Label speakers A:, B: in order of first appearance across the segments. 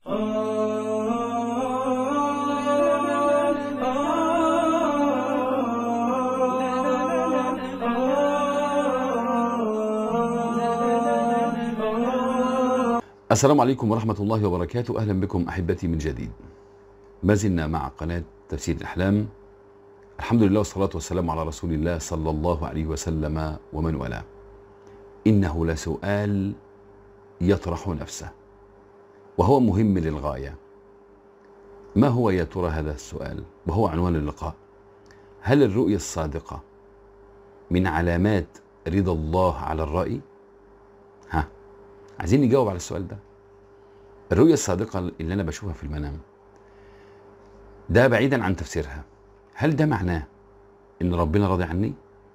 A: السلام عليكم ورحمة الله وبركاته أهلا بكم أحبتي من جديد ما زلنا مع قناة تفسير الأحلام الحمد لله والصلاة والسلام على رسول الله صلى الله عليه وسلم ومن والاه إنه لسؤال يطرح نفسه وهو مهم للغاية ما هو يا ترى هذا السؤال وهو عنوان اللقاء هل الرؤية الصادقة من علامات رضا الله على الرأي ها عايزين نجاوب على السؤال ده الرؤية الصادقة اللي أنا بشوفها في المنام ده بعيدا عن تفسيرها هل ده معناه إن ربنا راضي عني؟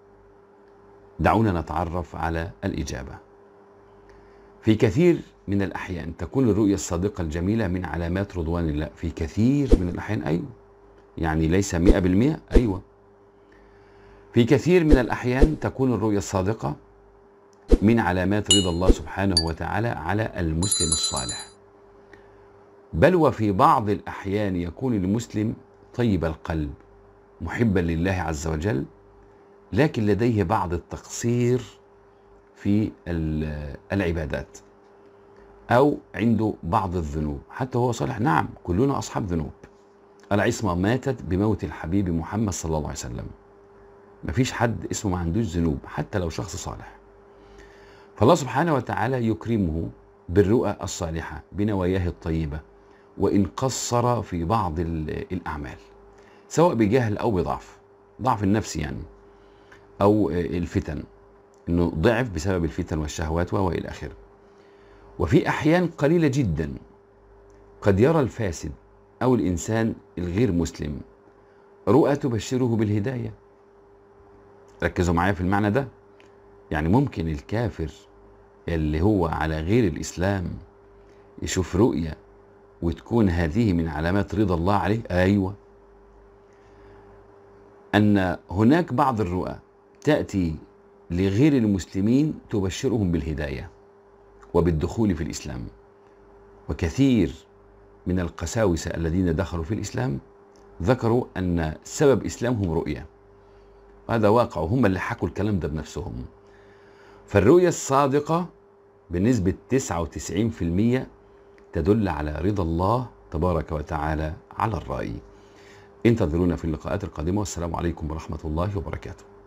A: دعونا نتعرف على الإجابة في كثير من الأحيان تكون الرؤية الصادقة الجميلة من علامات رضوان الله في كثير من الأحيان أيوة يعني ليس مئة بالمئة أيوة في كثير من الأحيان تكون الرؤية الصادقة من علامات رضا الله سبحانه وتعالى على المسلم الصالح بل وفي بعض الأحيان يكون المسلم طيب القلب محبا لله عز وجل لكن لديه بعض التقصير في العبادات أو عنده بعض الذنوب حتى هو صالح نعم كلنا أصحاب ذنوب العصمة ماتت بموت الحبيب محمد صلى الله عليه وسلم مفيش حد اسمه ما عندوش ذنوب حتى لو شخص صالح فالله سبحانه وتعالى يكرمه بالرؤى الصالحة بنواياه الطيبة وإن قصر في بعض الأعمال سواء بجهل أو بضعف ضعف النفس يعني أو الفتن أنه ضعف بسبب الفتن والشهوات وإلى آخره وفي أحيان قليلة جدا قد يرى الفاسد أو الإنسان الغير مسلم رؤى تبشره بالهداية ركزوا معايا في المعنى ده يعني ممكن الكافر اللي هو على غير الإسلام يشوف رؤية وتكون هذه من علامات رضا الله عليه أيوة أن هناك بعض الرؤى تأتي لغير المسلمين تبشرهم بالهداية وبالدخول في الإسلام وكثير من القساوسة الذين دخلوا في الإسلام ذكروا أن سبب إسلامهم رؤية هذا واقع وهم اللي حكوا الكلام ده بنفسهم فالرؤية الصادقة بنسبة 99% تدل على رضا الله تبارك وتعالى على الرأي انتظرونا في اللقاءات القادمة والسلام عليكم ورحمة الله وبركاته